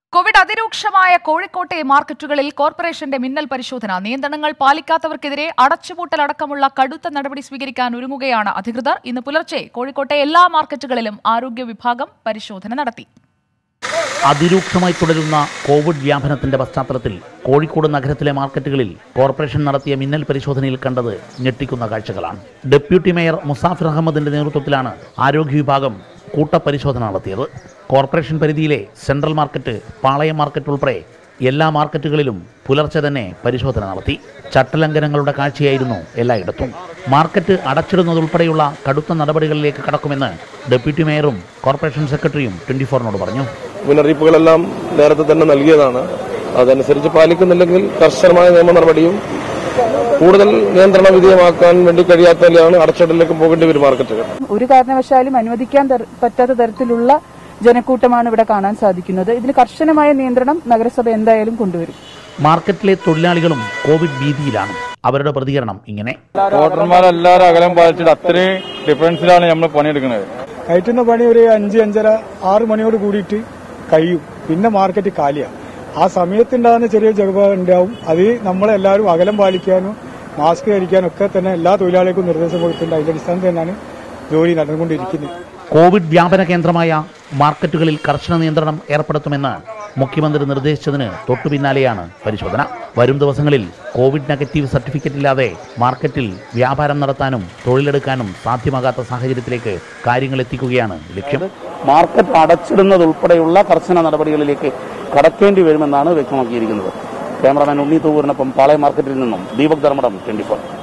Covid അതിരൂക്ഷമായ കോഴിക്കോട്ടെ മാർക്കറ്റുകളിൽ കോർപ്പറേഷന്റെ മിന്നൽ പരിശോധന നിയന്ത്രണങ്ങൾ പാലിക്കാത്തവർക്കെതിരെ അടച്ചുപൂട്ടലടക്കമുള്ള കടുത്ത നടപടി സ്വീകരിക്കാൻ ഒരുങ്ങുകയാണ് അധികൃതർ ഇന്ന് പുലർച്ചെ കോഴിക്കോട്ടെ എല്ലാ മാർക്കറ്റുകളിലും ആരോഗ്യ വിഭാഗം പരിശോധന നടത്തി അതിരൂക്ഷമായി തുടരുന്ന കോവിഡ് വ്യാപനത്തിന്റെ പശ്ചാത്തലത്തിൽ കോഴിക്കോട് നഗരത്തിലെ മാർക്കറ്റുകളിൽ കോർപ്പറേഷൻ നടത്തിയ മിന്നൽ പരിശോധനയിൽ കണ്ടത് ഞെട്ടിക്കുന്ന കാഴ്ചകളാണ് ഡെപ്യൂട്ടി മേയർ മുസാഫിർ അഹമ്മദിന്റെ നേതൃത്വത്തിലാണ് ആരോഗ്യ വിഭാഗം കൂട്ടപരിശോധന നടത്തിയത് കോർപ്പറേഷൻ പരിധിയിലെ സെൻട്രൽ മാർക്കറ്റ് പാളയം മാർക്കറ്റ് ഉൾപ്പെടെ എല്ലാ മാർക്കറ്റുകളിലും പുലർച്ചെ തന്നെ പരിശോധന നടത്തി ചട്ടലംഘനങ്ങളുടെ കാഴ്ചയായിരുന്നു എല്ലായിടത്തും മാർക്കറ്റ് അടച്ചിടുന്നതുൾപ്പെടെയുള്ള കടുത്ത നടപടികളിലേക്ക് കടക്കുമെന്ന് ഡെപ്യൂട്ടി മേയറും കോർപ്പറേഷൻ സെക്രട്ടറിയും ട്വന്റി ഫോറിനോട് പറഞ്ഞു മുന്നറിയിപ്പുകളെല്ലാം നേരത്തെ തന്നെ നൽകിയതാണ് അതനുസരിച്ച് പാലിക്കുന്നില്ലെങ്കിൽ കർശനമായ നിയമ നടപടിയും കൂടുതൽ നിയന്ത്രണ വിധേയമാക്കാൻ വേണ്ടി കഴിയാത്തതിലാണ് അടച്ചിടലിലേക്ക് പോകേണ്ടി വരും മാർക്കറ്റുകൾ ഒരു കാരണവശാലും അനുവദിക്കാൻ തര- പറ്റാത്ത തരത്തിലുള്ള ജനക്കൂട്ടമാണ് ഇവിടെ കാണാൻ സാധിക്കുന്നത് ഇതിന് കർശനമായ നിയന്ത്രണം നഗരസഭ എന്തായാലും കൊണ്ടുവരും മാർക്കറ്റിലെ തൊഴിലാളികളും കോവിഡ് ഭീതിയിലാണ് അവരുടെ പ്രതികരണം ഇങ്ങനെ വോട്ടർമാരെല്ലാവരും അകലം പാലിച്ചിട്ട് അത്രയും ഡിഫറൻസിലാണ് നമ്മൾ പണിയെടുക്കുന്നത് കയറ്റുന്ന പണി ഒരു അഞ്ച് അഞ്ചര ആറ് മണിയോട് കൂടിയിട്ട് കഴിയും പിന്നെ മാർക്കറ്റ് കാലിയാണ് ആ സമയത്തുണ്ടാകുന്ന ചെറിയ ജഗ ഉണ്ടാവും അത് നമ്മളെല്ലാവരും അകലം പാലിക്കാനും മാസ്ക് ധരിക്കാനും ഒക്കെ തന്നെ എല്ലാ തൊഴിലാളികൾക്കും നിർദ്ദേശം കൊടുക്കുന്നുണ്ട് അതിന്റെ അടിസ്ഥാനത്തിൽ തന്നെയാണ് ജോലി നടന്നുകൊണ്ടിരിക്കുന്നത് കോവിഡ് വ്യാപന കേന്ദ്രമായ മാർക്കറ്റുകളിൽ കർശന നിയന്ത്രണം ഏർപ്പെടുത്തുമെന്ന് മുഖ്യമന്ത്രി നിർദ്ദേശിച്ചതിന് തൊട്ടു പിന്നാലെയാണ് പരിശോധന വരും ദിവസങ്ങളിൽ കോവിഡ് നെഗറ്റീവ് സർട്ടിഫിക്കറ്റ് ഇല്ലാതെ മാർക്കറ്റിൽ വ്യാപാരം നടത്താനും തൊഴിലെടുക്കാനും സാധ്യമാകാത്ത സാഹചര്യത്തിലേക്ക് കാര്യങ്ങൾ എത്തിക്കുകയാണ് ലക്ഷ്യം മാർക്കറ്റ് അടച്ചിടുന്നതുൾപ്പെടെയുള്ള കർശന നടപടികളിലേക്ക് കടക്കേണ്ടി വരുമെന്നാണ് വ്യക്തമാക്കിയിരിക്കുന്നത് ക്യാമറാമാൻ ഉണ്ണി തൂവൂരിനൊപ്പം പാളയം മാർക്കറ്റിൽ നിന്നും ദീപക് ധർമ്മടം ട്വന്റി